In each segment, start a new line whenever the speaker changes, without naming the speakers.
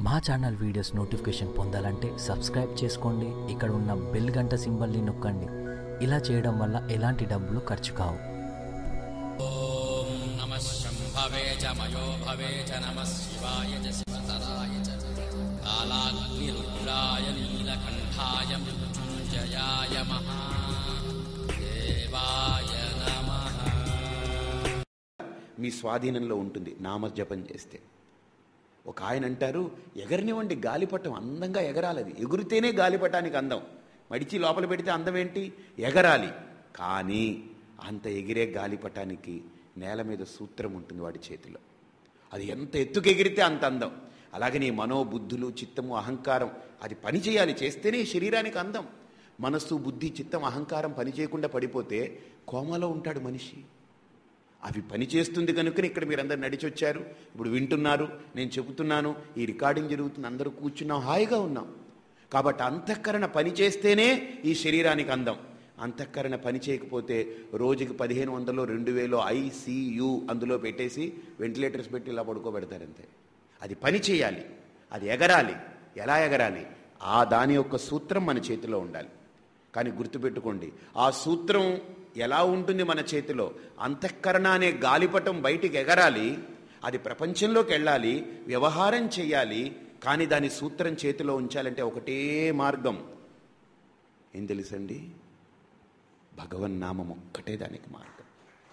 మా channel videos notification పొందాలంటే subscribe చేసుకోండి ఇక్కడ ఉన్న బెల్ గంట సింబల్ని నొక్కండి ఇలా చేయడం వల్ల ఎలాంటి డబ్బులు ఖర్చు కావు
ॐ नमः शम्भवे च मयो भवे च नमः शिवाय च शिवतराय च कालाग्निरुद्राय नीलकण्ठाय मृत्युञ्जयाय महादेवाय नमः
మీ స్వాధీనంలో ఉంటుంది నామజపం చేస్తే ఒక ఆయన అంటారు ఎగరనివ్వండి గాలిపటం అందంగా ఎగరాలది ఎగురితేనే గాలిపటానికి అందం మడిచి లోపల పెడితే అందం ఏంటి ఎగరాలి కానీ అంత ఎగిరే గాలిపటానికి నేల మీద సూత్రం ఉంటుంది వాడి చేతిలో అది ఎంత ఎత్తుకు ఎగిరితే అంత అందం అలాగే నీ మనోబుద్ధులు చిత్తము అహంకారం అది పని చేయాలి చేస్తేనే ఈ శరీరానికి అందం మనస్సు బుద్ధి చిత్తం అహంకారం పని చేయకుండా పడిపోతే కోమలో ఉంటాడు మనిషి అవి పని చేస్తుంది కనుకనే ఇక్కడ మీరందరు నడిచి వచ్చారు ఇప్పుడు వింటున్నారు నేను చెబుతున్నాను ఈ రికార్డింగ్ జరుగుతుంది అందరూ కూర్చున్నాం హాయిగా ఉన్నాం కాబట్టి అంతఃకరణ పని చేస్తేనే ఈ శరీరానికి అందం అంతఃకరణ పని చేయకపోతే రోజుకి పదిహేను వందలు రెండు వేలు ఐసీయు అందులో పెట్టేసి వెంటిలేటర్స్ పెట్టి ఇలా పడుకోబెడతారంతే అది పని చేయాలి అది ఎగరాలి ఎలా ఎగరాలి ఆ దాని యొక్క సూత్రం మన చేతిలో ఉండాలి కానీ గుర్తుపెట్టుకోండి ఆ సూత్రం ఎలా ఉంటుంది మన చేతిలో అంతఃకరణ అనే గాలిపటం బయటికి ఎగరాలి అది ప్రపంచంలోకి వెళ్ళాలి వ్యవహారం చేయాలి కానీ దాని సూత్రం చేతిలో ఉంచాలంటే ఒకటే మార్గం ఏం తెలుసండి భగవన్నామం ఒక్కటే దానికి మార్గం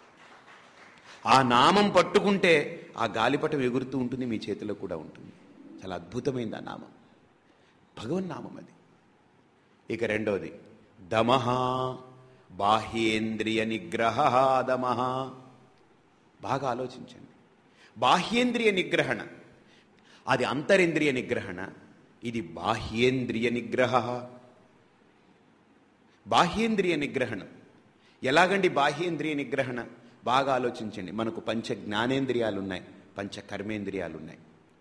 ఆ నామం పట్టుకుంటే ఆ గాలిపటం ఎగురుతూ ఉంటుంది మీ చేతిలో కూడా ఉంటుంది చాలా అద్భుతమైంది ఆ నామం భగవన్నామం అది ఇక రెండవది దమః బాహ్యేంద్రియ నిగ్రహ దమః బాగా ఆలోచించండి బాహ్యేంద్రియ నిగ్రహణ అది అంతరింద్రియ నిగ్రహణ ఇది బాహ్యేంద్రియ నిగ్రహ బాహ్యేంద్రియ నిగ్రహణ ఎలాగండి బాహ్యేంద్రియ నిగ్రహణ బాగా ఆలోచించండి మనకు పంచ జ్ఞానేంద్రియాలు ఉన్నాయి పంచ కర్మేంద్రియాలు ఉన్నాయి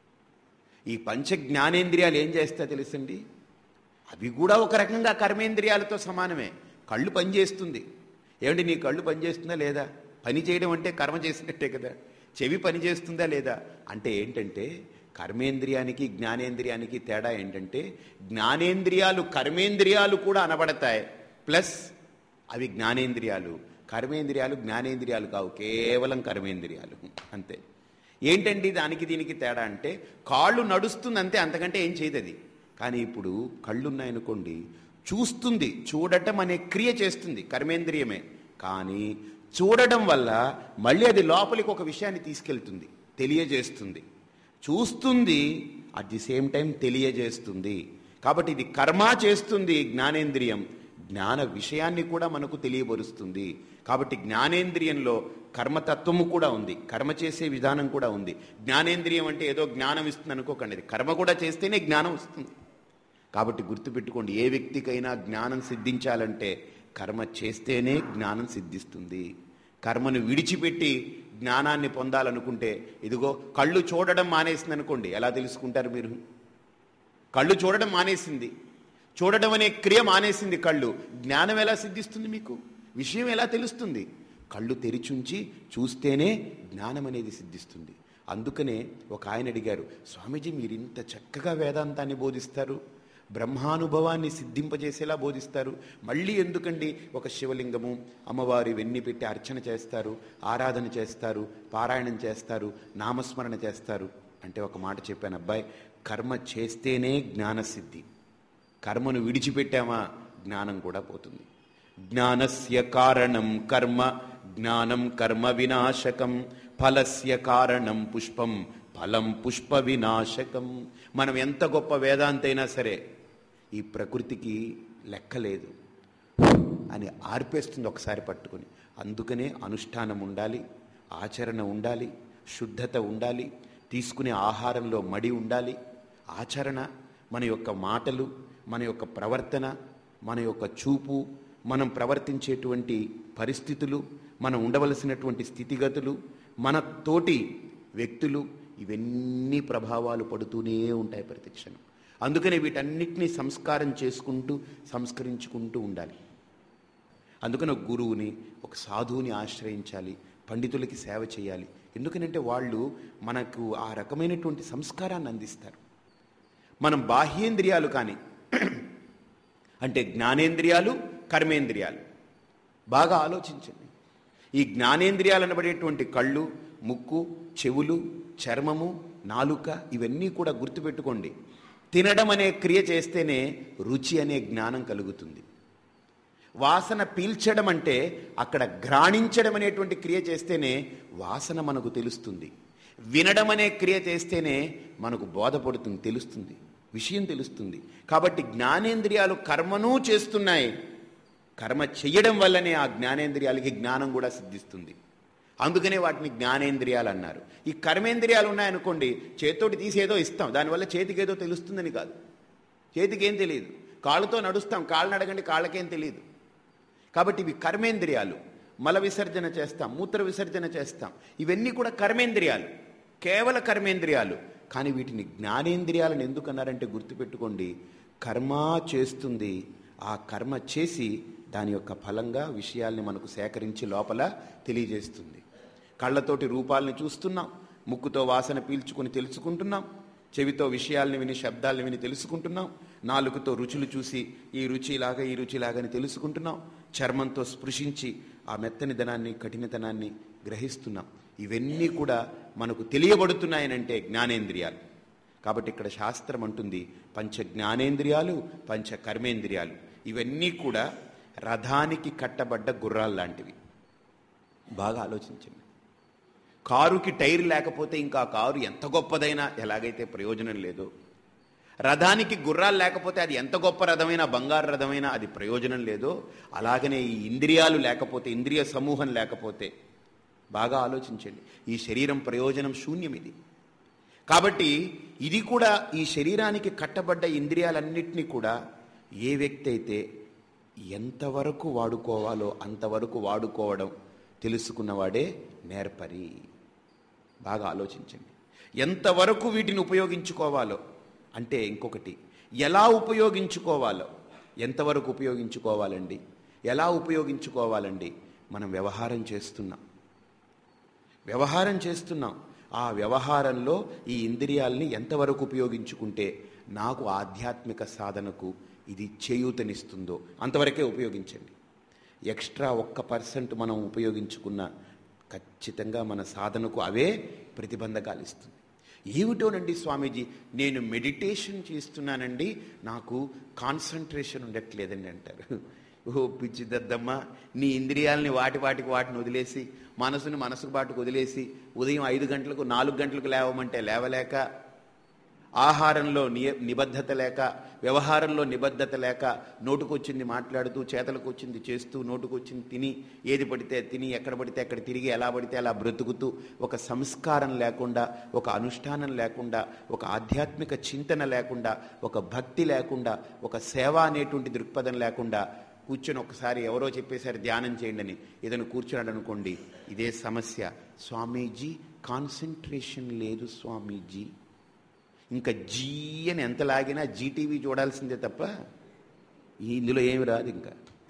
ఈ పంచ జ్ఞానేంద్రియాలు ఏం చేస్తా తెలుసండి అవి కూడా ఒక రకంగా కర్మేంద్రియాలతో సమానమే కళ్ళు పనిచేస్తుంది ఏమండి నీ కళ్ళు పనిచేస్తుందా లేదా పని చేయడం అంటే కర్మ చేసినట్టే కదా చెవి పని చేస్తుందా లేదా అంటే ఏంటంటే కర్మేంద్రియానికి జ్ఞానేంద్రియానికి తేడా ఏంటంటే జ్ఞానేంద్రియాలు కర్మేంద్రియాలు కూడా అనబడతాయి ప్లస్ అవి జ్ఞానేంద్రియాలు కర్మేంద్రియాలు జ్ఞానేంద్రియాలు కావు కేవలం కర్మేంద్రియాలు అంతే ఏంటండి దానికి దీనికి తేడా అంటే కాళ్ళు నడుస్తుంది అంతే అంతకంటే ఏం చేయదు అది కానీ ఇప్పుడు కళ్ళున్నాయనుకోండి చూస్తుంది చూడటం అనే క్రియ చేస్తుంది కర్మేంద్రియమే కానీ చూడటం వల్ల మళ్ళీ అది లోపలికి ఒక విషయాన్ని తీసుకెళ్తుంది తెలియజేస్తుంది చూస్తుంది అట్ ది సేమ్ టైం తెలియజేస్తుంది కాబట్టి ఇది కర్మ చేస్తుంది జ్ఞానేంద్రియం జ్ఞాన విషయాన్ని కూడా మనకు తెలియబరుస్తుంది కాబట్టి జ్ఞానేంద్రియంలో కర్మతత్వము కూడా ఉంది కర్మ చేసే విధానం కూడా ఉంది జ్ఞానేంద్రియం అంటే ఏదో జ్ఞానం ఇస్తుంది అనుకోకండి అది కర్మ కూడా చేస్తేనే జ్ఞానం వస్తుంది కాబట్టి గుర్తుపెట్టుకోండి ఏ వ్యక్తికైనా జ్ఞానం సిద్ధించాలంటే కర్మ చేస్తేనే జ్ఞానం సిద్ధిస్తుంది కర్మను విడిచిపెట్టి జ్ఞానాన్ని పొందాలనుకుంటే ఇదిగో కళ్ళు చూడడం మానేసింది అనుకోండి ఎలా తెలుసుకుంటారు మీరు కళ్ళు చూడడం మానేసింది చూడడం అనే క్రియ మానేసింది కళ్ళు జ్ఞానం ఎలా సిద్ధిస్తుంది మీకు విషయం ఎలా తెలుస్తుంది కళ్ళు తెరిచుంచి చూస్తేనే జ్ఞానం అనేది సిద్ధిస్తుంది అందుకనే ఒక ఆయన అడిగారు స్వామీజీ మీరు ఇంత చక్కగా వేదాంతాన్ని బోధిస్తారు బ్రహ్మానుభవాన్ని సిద్ధింపజేసేలా బోధిస్తారు మళ్ళీ ఎందుకండి ఒక శివలింగము అమ్మవారి వెన్ని పెట్టి అర్చన చేస్తారు ఆరాధన చేస్తారు పారాయణం చేస్తారు నామస్మరణ చేస్తారు అంటే ఒక మాట చెప్పాను అబ్బాయి కర్మ చేస్తేనే జ్ఞానసిద్ధి కర్మను విడిచిపెట్టామా జ్ఞానం కూడా పోతుంది జ్ఞానస్య కారణం కర్మ జ్ఞానం కర్మ వినాశకం ఫలస్య కారణం పుష్పం ఫలం పుష్ప వినాశకం మనం ఎంత గొప్ప వేదాంతైనా సరే ఈ ప్రకృతికి లెక్కలేదు అని ఆర్పేస్తుంది ఒకసారి పట్టుకొని అందుకనే అనుష్ఠానం ఉండాలి ఆచరణ ఉండాలి శుద్ధత ఉండాలి తీసుకునే ఆహారంలో మడి ఉండాలి ఆచరణ మన యొక్క మాటలు మన యొక్క ప్రవర్తన మన యొక్క చూపు మనం ప్రవర్తించేటువంటి పరిస్థితులు మనం ఉండవలసినటువంటి స్థితిగతులు మన తోటి వ్యక్తులు ఇవన్నీ ప్రభావాలు పడుతూనే ఉంటాయి ప్రతిక్షణం అందుకనే వీటన్నిటినీ సంస్కారం చేసుకుంటూ సంస్కరించుకుంటూ ఉండాలి అందుకని ఒక గురువుని ఒక సాధువుని ఆశ్రయించాలి పండితులకి సేవ చేయాలి ఎందుకనంటే వాళ్ళు మనకు ఆ రకమైనటువంటి సంస్కారాన్ని అందిస్తారు మనం బాహ్యేంద్రియాలు కానీ అంటే జ్ఞానేంద్రియాలు కర్మేంద్రియాలు బాగా ఆలోచించండి ఈ జ్ఞానేంద్రియాలు అనబడేటువంటి కళ్ళు ముక్కు చెవులు చర్మము నాలుక ఇవన్నీ కూడా గుర్తుపెట్టుకోండి తినడం అనే క్రియ చేస్తేనే రుచి అనే జ్ఞానం కలుగుతుంది వాసన పీల్చడం అంటే అక్కడ ఘ్రాణించడం అనేటువంటి క్రియ చేస్తేనే వాసన మనకు తెలుస్తుంది వినడం అనే క్రియ చేస్తేనే మనకు బోధపడుతుంది తెలుస్తుంది విషయం తెలుస్తుంది కాబట్టి జ్ఞానేంద్రియాలు కర్మను చేస్తున్నాయి కర్మ చెయ్యడం వల్లనే ఆ జ్ఞానేంద్రియాలకి జ్ఞానం కూడా సిద్ధిస్తుంది అందుకనే వాటిని జ్ఞానేంద్రియాలు అన్నారు ఈ కర్మేంద్రియాలు ఉన్నాయనుకోండి చేతితోటి తీసి ఏదో ఇస్తాం దానివల్ల చేతికి ఏదో తెలుస్తుందని కాదు చేతికి ఏం తెలియదు కాళ్ళతో నడుస్తాం కాళ్ళని అడగండి కాళ్ళకేం తెలియదు కాబట్టి ఇవి కర్మేంద్రియాలు మల విసర్జన చేస్తాం మూత్ర విసర్జన చేస్తాం ఇవన్నీ కూడా కర్మేంద్రియాలు కేవల కర్మేంద్రియాలు కానీ వీటిని జ్ఞానేంద్రియాలను ఎందుకు అన్నారంటే గుర్తుపెట్టుకోండి కర్మ చేస్తుంది ఆ కర్మ చేసి దాని యొక్క ఫలంగా విషయాల్ని మనకు సేకరించి లోపల తెలియజేస్తుంది కళ్ళతోటి రూపాలని చూస్తున్నాం ముక్కుతో వాసన పీల్చుకొని తెలుసుకుంటున్నాం చెవితో విషయాల్ని విని శబ్దాల్ని విని తెలుసుకుంటున్నాం నాలుగుతో రుచులు చూసి ఈ రుచి ఇలాగా ఈ రుచి ఇలాగని తెలుసుకుంటున్నాం చర్మంతో స్పృశించి ఆ మెత్తనిదనాన్ని కఠినతనాన్ని గ్రహిస్తున్నాం ఇవన్నీ కూడా మనకు తెలియబడుతున్నాయనంటే జ్ఞానేంద్రియాలు కాబట్టి ఇక్కడ శాస్త్రం అంటుంది పంచ జ్ఞానేంద్రియాలు పంచ కర్మేంద్రియాలు ఇవన్నీ కూడా రథానికి కట్టబడ్డ గుర్రాలు లాంటివి బాగా ఆలోచించండి కారుకి టైర్ లేకపోతే ఇంకా ఆ కారు ఎంత గొప్పదైనా ఎలాగైతే ప్రయోజనం లేదో రథానికి గుర్రాలు లేకపోతే అది ఎంత గొప్ప రథమైనా బంగారు రథమైనా అది ప్రయోజనం లేదో అలాగనే ఈ ఇంద్రియాలు లేకపోతే ఇంద్రియ సమూహం లేకపోతే బాగా ఆలోచించండి ఈ శరీరం ప్రయోజనం శూన్యం ఇది కాబట్టి ఇది కూడా ఈ శరీరానికి కట్టబడ్డ ఇంద్రియాలన్నింటినీ కూడా ఏ వ్యక్తి అయితే ఎంతవరకు వాడుకోవాలో అంతవరకు వాడుకోవడం తెలుసుకున్నవాడే నేర్పరి బాగా ఆలోచించండి ఎంతవరకు వీటిని ఉపయోగించుకోవాలో అంటే ఇంకొకటి ఎలా ఉపయోగించుకోవాలో ఎంతవరకు ఉపయోగించుకోవాలండి ఎలా ఉపయోగించుకోవాలండి మనం వ్యవహారం చేస్తున్నాం వ్యవహారం చేస్తున్నాం ఆ వ్యవహారంలో ఈ ఇంద్రియాల్ని ఎంతవరకు ఉపయోగించుకుంటే నాకు ఆధ్యాత్మిక సాధనకు ఇది చేయూతనిస్తుందో అంతవరకే ఉపయోగించండి ఎక్స్ట్రా ఒక్క పర్సెంట్ మనం ఉపయోగించుకున్న ఖచ్చితంగా మన సాధనకు అవే ప్రతిబంధకాలు ఇస్తుంది ఏమిటోనండి స్వామీజీ నేను మెడిటేషన్ చేస్తున్నానండి నాకు కాన్సన్ట్రేషన్ ఉండట్లేదండి అంటారు ఓ పిచ్చి దద్దమ్మ నీ ఇంద్రియాలని వాటి వాటికి వాటిని వదిలేసి మనసుని మనసుకు బాటుకు వదిలేసి ఉదయం ఐదు గంటలకు నాలుగు గంటలకు లేవమంటే లేవలేక ఆహారంలో నియ నిబద్ధత లేక వ్యవహారంలో నిబద్ధత లేక నోటుకొచ్చింది మాట్లాడుతూ చేతలకు వచ్చింది చేస్తూ నోటుకొచ్చింది తిని ఏది పడితే తిని ఎక్కడ పడితే అక్కడ తిరిగి ఎలా పడితే అలా బ్రతుకుతూ ఒక సంస్కారం లేకుండా ఒక అనుష్ఠానం లేకుండా ఒక ఆధ్యాత్మిక చింతన లేకుండా ఒక భక్తి లేకుండా ఒక సేవ అనేటువంటి దృక్పథం లేకుండా కూర్చొని ఒకసారి ఎవరో చెప్పేశారు ధ్యానం చేయండి అని ఏదైనా కూర్చున్నాడు అనుకోండి ఇదే సమస్య స్వామీజీ కాన్సన్ట్రేషన్ లేదు స్వామీజీ ఇంకా జీ అని ఎంత లాగినా జీటీవీ చూడాల్సిందే తప్ప ఈ ఇందులో ఏమి రాదు ఇంకా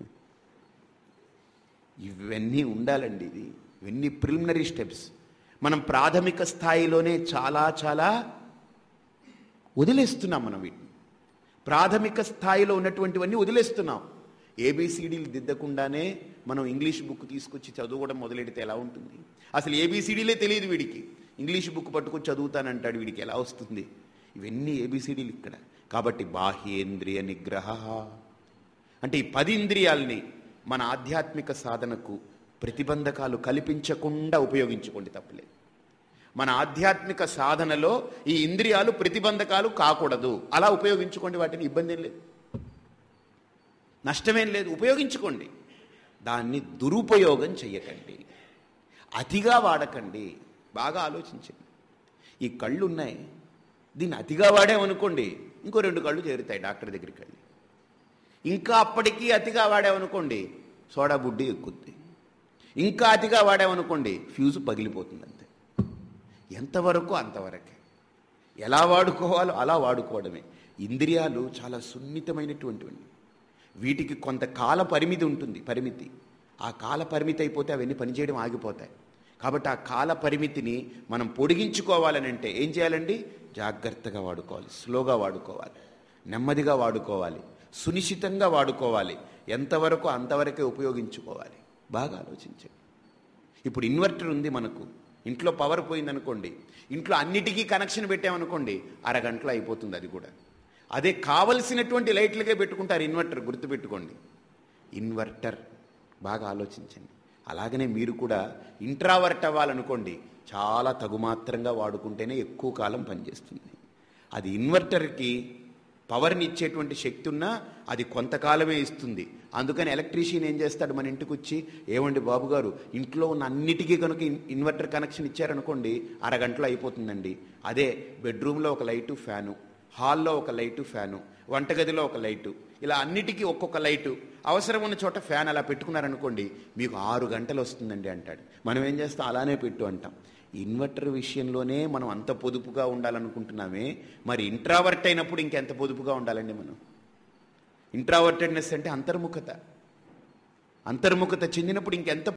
ఇవన్నీ ఉండాలండి ఇది ఇవన్నీ ప్రిలిమినరీ స్టెప్స్ మనం ప్రాథమిక స్థాయిలోనే చాలా చాలా వదిలేస్తున్నాం మనం వీటిని ప్రాథమిక స్థాయిలో ఉన్నటువంటివన్నీ వదిలేస్తున్నాం ఏబిసిడీలు దిద్దకుండానే మనం ఇంగ్లీష్ బుక్ తీసుకొచ్చి చదువుకోవడం మొదలెడితే ఎలా ఉంటుంది అసలు ఏబిసిడీలే తెలియదు వీడికి ఇంగ్లీష్ బుక్ పట్టుకొచ్చి చదువుతానంటాడు వీడికి ఎలా వస్తుంది ఇవన్నీ ఏబిసిడీలు ఇక్కడ కాబట్టి బాహ్యేంద్రియ నిగ్రహ అంటే ఈ పది ఇంద్రియాల్ని మన ఆధ్యాత్మిక సాధనకు ప్రతిబంధకాలు కల్పించకుండా ఉపయోగించుకోండి తప్పలేదు మన ఆధ్యాత్మిక సాధనలో ఈ ఇంద్రియాలు ప్రతిబంధకాలు కాకూడదు అలా ఉపయోగించుకోండి వాటిని ఇబ్బంది ఏం లేదు నష్టమేం లేదు ఉపయోగించుకోండి దాన్ని దురుపయోగం చెయ్యకండి అతిగా వాడకండి బాగా ఆలోచించండి ఈ కళ్ళు ఉన్నాయి దీన్ని అతిగా వాడామనుకోండి ఇంకో రెండు కళ్ళు చేరుతాయి డాక్టర్ దగ్గరికి వెళ్ళి ఇంకా అప్పటికీ అతిగా వాడామనుకోండి సోడా బుడ్డి ఎక్కుద్ది ఇంకా అతిగా వాడామనుకోండి ఫ్యూజు పగిలిపోతుంది అంతే ఎంతవరకు అంతవరకే ఎలా వాడుకోవాలో అలా వాడుకోవడమే ఇంద్రియాలు చాలా సున్నితమైనటువంటివి వీటికి కొంత కాల పరిమితి ఉంటుంది పరిమితి ఆ కాల పరిమితి అయిపోతే అవన్నీ పనిచేయడం ఆగిపోతాయి కాబట్టి ఆ కాల పరిమితిని మనం పొడిగించుకోవాలని అంటే ఏం చేయాలండి జాగ్రత్తగా వాడుకోవాలి స్లోగా వాడుకోవాలి నెమ్మదిగా వాడుకోవాలి సునిశ్చితంగా వాడుకోవాలి ఎంతవరకు అంతవరకే ఉపయోగించుకోవాలి బాగా ఆలోచించండి ఇప్పుడు ఇన్వర్టర్ ఉంది మనకు ఇంట్లో పవర్ పోయిందనుకోండి ఇంట్లో అన్నిటికీ కనెక్షన్ పెట్టామనుకోండి అరగంటలో అయిపోతుంది అది కూడా అదే కావలసినటువంటి లైట్లకే పెట్టుకుంటారు ఇన్వర్టర్ గుర్తుపెట్టుకోండి ఇన్వర్టర్ బాగా ఆలోచించండి అలాగనే మీరు కూడా ఇంట్రావర్ట్ అవ్వాలనుకోండి చాలా తగుమాత్రంగా వాడుకుంటేనే ఎక్కువ కాలం పనిచేస్తుంది అది ఇన్వర్టర్కి పవర్ని ఇచ్చేటువంటి శక్తి ఉన్నా అది కొంతకాలమే ఇస్తుంది అందుకని ఎలక్ట్రీషియన్ ఏం చేస్తాడు మన ఇంటికి వచ్చి ఏమండి బాబు గారు ఇంట్లో ఉన్న అన్నిటికీ కనుక ఇన్- ఇన్వర్టర్ కనెక్షన్ ఇచ్చారనుకోండి అరగంటలో అయిపోతుందండి అదే బెడ్రూమ్లో ఒక లైటు ఫ్యాను హాల్లో ఒక లైటు ఫ్యాను వంటగదిలో ఒక లైటు ఇలా అన్నిటికీ ఒక్కొక్క లైటు అవసరం ఉన్న చోట ఫ్యాన్ అలా పెట్టుకున్నారనుకోండి మీకు ఆరు గంటలు వస్తుందండి అంటాడు మనం ఏం చేస్తాం అలానే పెట్టు అంటాం ఇన్వర్టర్ విషయంలోనే మనం అంత పొదుపుగా ఉండాలనుకుంటున్నామే మరి ఇంట్రావర్ట్ అయినప్పుడు ఇంకెంత పొదుపుగా ఉండాలండి మనం ఇంట్రావర్టెడ్నెస్ అంటే అంతర్ముఖత అంతర్ముఖత చెందినప్పుడు ఇంకెంత